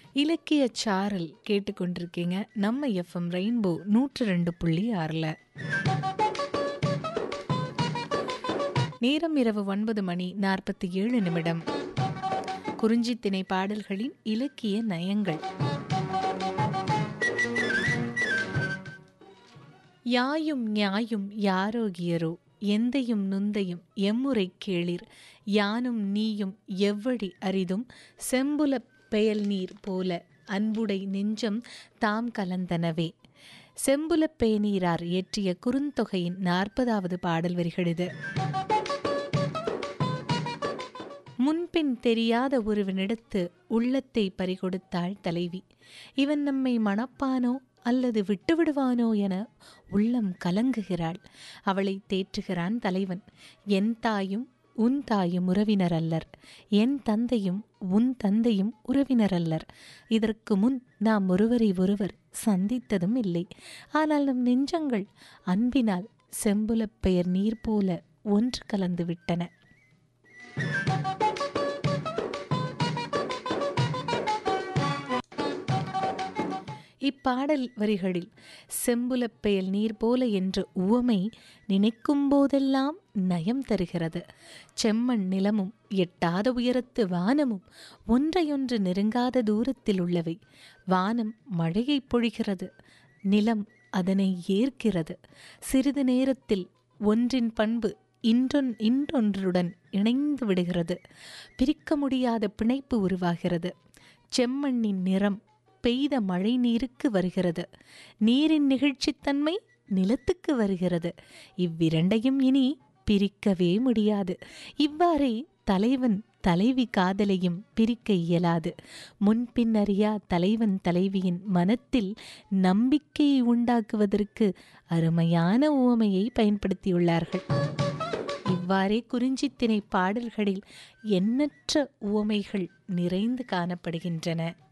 இலக்கிய சாரல் கேட்டுக்கொண்டிருக்கீங்க நம்ம எஃப்எம் ரெயின்போ நூற்று ரெண்டு புள்ளி ஆறில் நேரம் இரவு ஒன்பது மணி நாற்பத்தி ஏழு நிமிடம் குறிஞ்சித்திணை பாடல்களின் இலக்கிய நயங்கள் யாயும் ஞாயும் யாரோகியரோ எந்தையும் நுந்தையும் எம்முறை கேளிர் யானும் நீயும் எவ்வழி அரிதும் செம்புல பெயல் நீர் போல அன்புடை நெஞ்சம் தாம் கலந்தனவே செம்புலப் பேநீரார் இயற்றிய குறுந்தொகையின் நாற்பதாவது பாடல் வரிகள் இது முன்பின் தெரியாத ஒருவனிடத்து உள்ளத்தை பறிகொடுத்தாள் தலைவி இவன் நம்மை மணப்பானோ அல்லது விட்டுவிடுவானோ என உள்ளம் கலங்குகிறாள் அவளை தேற்றுகிறான் தலைவன் என் தாயும் உன் தாயும் உறவினர் அல்லர் என் தந்தையும் உன் தந்தையும் உறவினர் அல்லர் இதற்கு முன் நாம் ஒருவரை ஒருவர் சந்தித்ததும் இல்லை ஆனால் நம் நெஞ்சங்கள் அன்பினால் செம்புலப் பெயர் நீர் போல ஒன்று கலந்து விட்டன இப்பாடல் வரிகளில் செம்புலப் பெயல் நீர் போல என்ற உவமை நினைக்கும் போதெல்லாம் நயம் தருகிறது செம்மண் நிலமும் எட்டாத உயரத்து வானமும் ஒன்றையொன்று நெருங்காத தூரத்தில் உள்ளவை வானம் மழையை பொழிகிறது நிலம் அதனை ஏற்கிறது சிறிது நேரத்தில் ஒன்றின் பண்பு இன்றொன் இன்றொன்றுடன் இணைந்து விடுகிறது பிரிக்க முடியாத பிணைப்பு உருவாகிறது செம்மண்ணின் நிறம் பெய்த மழை நீருக்கு வருகிறது நீரின் நிகழ்ச்சித்தன்மை நிலத்துக்கு வருகிறது இவ்விரண்டையும் இனி பிரிக்கவே முடியாது இவ்வாறே தலைவன் தலைவி காதலையும் பிரிக்க இயலாது முன்பின் அறியா தலைவன் தலைவியின் மனத்தில் நம்பிக்கையை உண்டாக்குவதற்கு அருமையான உவமையை பயன்படுத்தியுள்ளார்கள் இவ்வாறே குறிஞ்சித்திணை பாடல்களில் எண்ணற்ற உவமைகள் நிறைந்து காணப்படுகின்றன